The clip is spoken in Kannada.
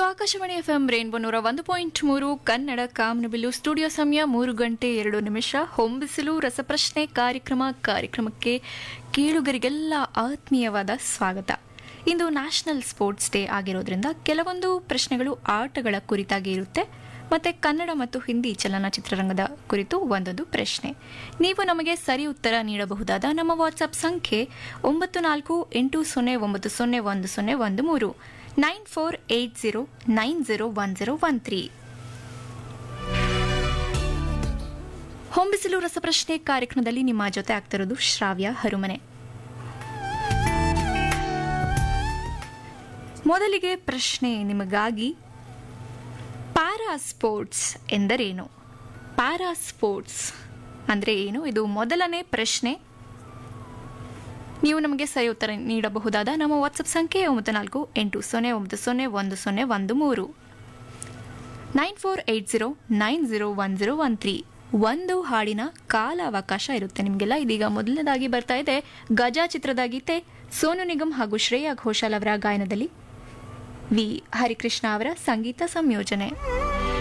ಇದು ಆಕಾಶವಾಣಿ ಎಫ್ಎಂ ರೇನ್ಬೋ ನೂರ ಒಂದು ಪಾಯಿಂಟ್ ಮೂರು ಕನ್ನಡ ಕಾಮನಬಿಲ್ಲು ಸ್ಟುಡಿಯೋ ಸಮಯ ಮೂರು ಗಂಟೆ ಎರಡು ನಿಮಿಷ ಹೊಂಬಿಸಿಲು ರಸಪ್ರಶ್ನೆ ಕಾರ್ಯಕ್ರಮ ಕಾರ್ಯಕ್ರಮಕ್ಕೆ ಕೇಳುಗರಿಗೆಲ್ಲ ಆತ್ಮೀಯವಾದ ಸ್ವಾಗತ ಇಂದು ನ್ಯಾಷನಲ್ ಸ್ಪೋರ್ಟ್ಸ್ ಡೇ ಆಗಿರೋದ್ರಿಂದ ಕೆಲವೊಂದು ಪ್ರಶ್ನೆಗಳು ಆಟಗಳ ಕುರಿತಾಗಿ ಇರುತ್ತೆ ಮತ್ತೆ ಕನ್ನಡ ಮತ್ತು ಹಿಂದಿ ಚಲನಚಿತ್ರರಂಗದ ಕುರಿತು ಒಂದೊಂದು ಪ್ರಶ್ನೆ ನೀವು ನಮಗೆ ಸರಿ ಉತ್ತರ ನೀಡಬಹುದಾದ ನಮ್ಮ ವಾಟ್ಸ್ಆಪ್ ಸಂಖ್ಯೆ ಒಂಬತ್ತು ನಾಲ್ಕು ಎಂಟು ಸೊನ್ನೆ ಒಂಬತ್ತು ಸೊನ್ನೆ ಒಂದು ಸೊನ್ನೆ ಒಂದು ಮೂರು nine four eight zero nine zero one zero one three Hombisilu ರಸಪ್ರಶ್ನೆ ಕಾರ್ಯಕ್ರಮದಲ್ಲಿ ನಿಮ್ಮ ಜೊತೆ ಆಗ್ತಿರೋದು ಶ್ರಾವ್ಯ ಹರುಮನೆ ಮೊದಲಿಗೆ ಪ್ರಶ್ನೆ ನಿಮಗಾಗಿ ಪ್ಯಾರಾ ಸ್ಪೋರ್ಟ್ಸ್ ಎಂದರೇನು ಪ್ಯಾರಾ ಸ್ಪೋರ್ಟ್ಸ್ ಅಂದರೆ ಏನು ಇದು ಮೊದಲನೇ ಪ್ರಶ್ನೆ ನೀವು ನಮಗೆ ಸರಿ ಉತ್ತರ ನೀಡಬಹುದಾದ ನಮ್ಮ ವಾಟ್ಸಪ್ ಸಂಖ್ಯೆ ಒಂಬತ್ತು ನಾಲ್ಕು ಎಂಟು ಸೊನ್ನೆ ಒಂಬತ್ತು ಸೊನ್ನೆ ಒಂದು ಸೊನ್ನೆ ಒಂದು ಮೂರು nine four eight zero nine zero one zero one three ಒಂದು ಹಾಡಿನ ಕಾಲಾವಕಾಶ ಇರುತ್ತೆ ನಿಮಗೆಲ್ಲ ಇದೀಗ ಮೊದಲನೇದಾಗಿ ಬರ್ತಾ ಇದೆ ಗಜಾ ಚಿತ್ರದ ಗೀತೆ ಸೋನು ನಿಗಮ್ ಹಾಗೂ ಶ್ರೇಯಾ ಘೋಷಾಲ್ ಅವರ ಗಾಯನದಲ್ಲಿ ವಿ ಹರಿಕೃಷ್ಣ ಅವರ ಸಂಗೀತ ಸಂಯೋಜನೆ